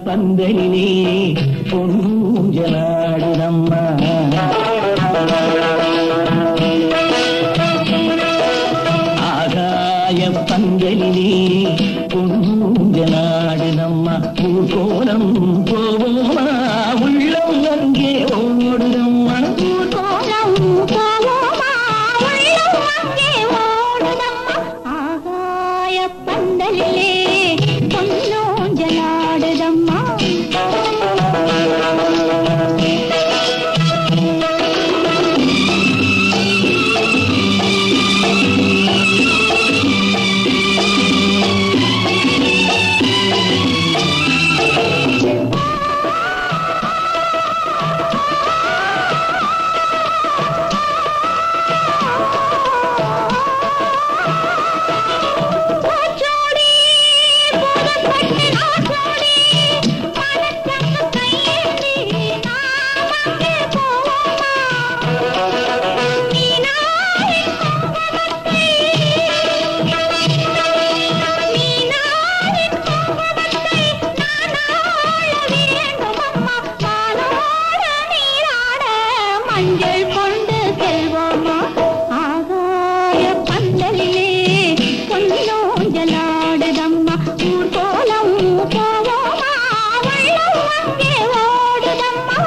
பந்தலிலே பொன்னூஞ்சலாடுதம்மா ஆகாய பந்தலிலே பொன்னூஞ்சலாடுதம்மா ஊர் கோலம் போவோமா உள்ளம் அங்கே ஓடுதம்மா ஊர் கோலம் போவோமா உள்ளம் அங்கே ஓடுதம்மா ஆகாய பந்தலிலே பொன்னூஞ்சலாடுதம்மா பூச்சோடி பூதப்பட்டு நாச்சோடி மனச்சங்க கையேந்தி நாம் அங்கே போவோமா நீனாவின் குங்குமத்தை நீனாவின் குங்குமத்தை நான் ஆள வேண்டும் அம்மா வானோட நீராட மஞ்சள் கொண்டு செல்வோமா ஆகாய பந்தலிலே பொன்னோஞ்சலாடுதம்மா ஊர் கோலம் போவோமா வெள்ளம் அங்கே ஓடுதம்மா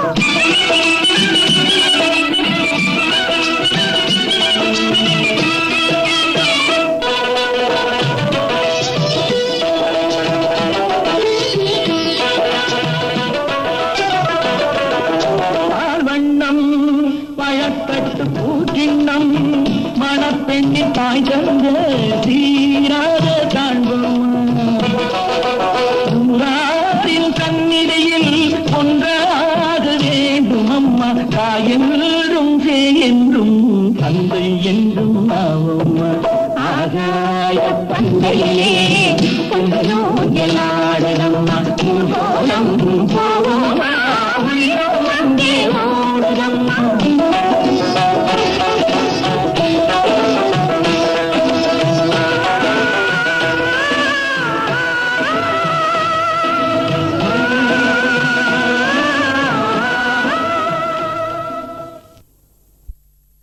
பால் வண்ணம் பழக்கட்டு பூக்கிண்ணம் மணப்பெண்ணின் தாய் தந்த சீராக காண்போம் ஊராரின் சந்நிதியில் ஒன்றாக வேண்டும் அம்மா தாயென்றும் சே என்றும் தந்தை என்றும் ஆவோம் ஆகாய பந்தையிலே